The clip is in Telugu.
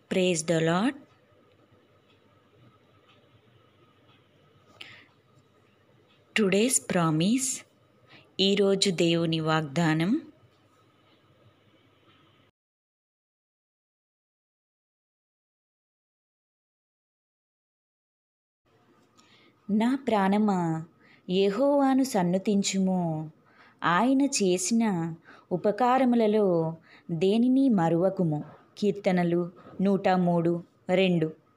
praise the Lord today's promise ఈరోజు దేవుని వాగ్దానం నా ప్రాణమా యెహోవాను సన్నుతించుము ఆయన చేసిన ఉపకారములలో దేనిని మరువకుము కీర్తనలు నూట మూడు రెండు